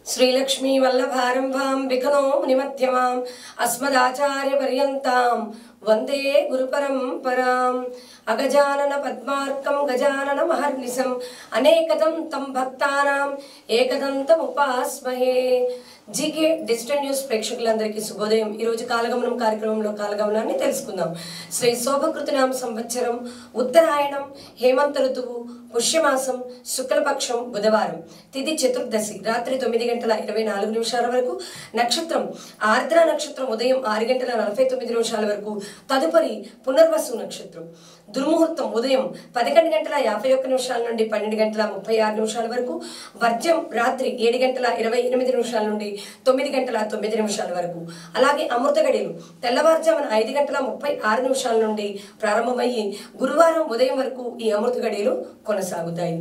శ్రీలక్ష్మీ వల్లభారంభాం వికనో మునిమధ్యమాం అస్మదాచార్య పర్యంతాం వందే గురుపరంపరాం అగజానన పద్మార్కం గజానన మహర్నిశం అనేకదం తం భక్తానాం ఏకదంతం ఉపాస్మహే జీకే డిజిటల్ న్యూస్ ప్రేక్షకులందరికీ శుభోదయం ఈరోజు కాలగమనం కార్యక్రమంలో కాలగమనాన్ని తెలుసుకుందాం శ్రీ శోభకృతనామ సంవత్సరం ఉత్తరాయణం హేమంత ఋతువు పుష్యమాసం శుక్లపక్షం బుధవారం తిథి చతుర్దశి రాత్రి తొమ్మిది గంటల ఇరవై నాలుగు నిమిషాల వరకు నక్షత్రం ఆర్ద్ర నక్షత్రం ఉదయం ఆరు గంటల నలభై తొమ్మిది నిమిషాల వరకు తదుపరి పునర్వసు నక్షత్రం దుర్ముహూర్తం ఉదయం పదకొండు గంటల యాభై ఒక్క నిమిషాల నుండి పన్నెండు గంటల ముప్పై ఆరు నిమిషాల వరకు వర్జం రాత్రి ఏడు గంటల ఇరవై ఎనిమిది నిమిషాల నుండి తొమ్మిది గంటల తొమ్మిది నిమిషాల వరకు అలాగే అమృత గడియలు తెల్లవారుజామున ఐదు గంటల ముప్పై ఆరు నిమిషాల నుండి ప్రారంభమయ్యి గురువారం ఉదయం వరకు ఈ అమృత గడియలు కొనసాగుతాయి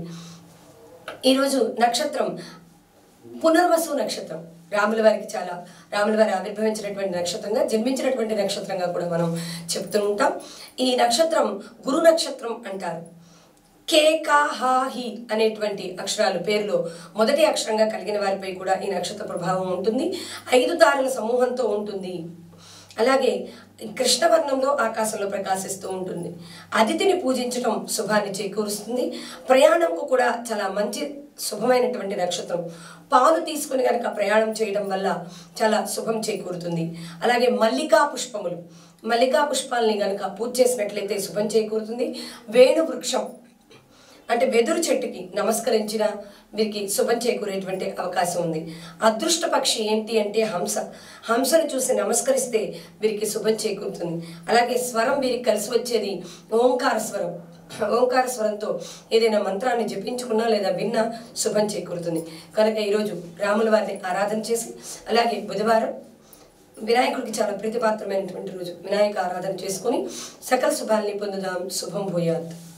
ఈరోజు నక్షత్రం పునర్వసు నక్షత్రం రాముల వారికి చాలా రాముల వారి ఆవిర్భవించినటువంటి నక్షత్రంగా జన్మించినటువంటి నక్షత్రంగా కూడా మనం చెప్తూ ఉంటాం ఈ నక్షత్రం గురు నక్షత్రం అంటారు కే కా హా హి అనేటువంటి అక్షరాలు పేరులో మొదటి అక్షరంగా కలిగిన వారిపై కూడా ఈ నక్షత్ర ప్రభావం ఉంటుంది ఐదు తారల సమూహంతో ఉంటుంది అలాగే కృష్ణవర్ణంలో ఆకాశంలో ప్రకాశిస్తూ ఉంటుంది అతిథిని పూజించడం శుభాన్ని చేకూరుస్తుంది ప్రయాణంకు కూడా చాలా మంచి శుభమైనటువంటి నక్షత్రం పాలు తీసుకుని కనుక ప్రయాణం చేయడం వల్ల చాలా శుభం చేకూరుతుంది అలాగే మల్లికా పుష్పములు మల్లికా పుష్పాలని కనుక పూజ చేసినట్లయితే శుభం చేకూరుతుంది వేణు వృక్షం అంటే వెదురు చెట్టుకి నమస్కరించిన వీరికి శుభం చేకూరేటువంటి అవకాశం ఉంది అదృష్ట పక్షి ఏంటి అంటే హంస హంసను చూసి నమస్కరిస్తే వీరికి శుభం చేకూరుతుంది అలాగే స్వరం వీరికి కలిసి వచ్చేది ఓంకార స్వరం ఓంకార స్వరంతో ఏదైనా మంత్రాన్ని జపించుకున్నా లేదా విన్నా శుభం చేకూరుతుంది కనుక ఈరోజు రాముల వారిని ఆరాధన చేసి అలాగే బుధవారం వినాయకుడికి చాలా ప్రీతిపాత్రమైనటువంటి రోజు వినాయక ఆరాధన చేసుకొని సకల శుభాల్ని పొందుదాం శుభం భూయాత్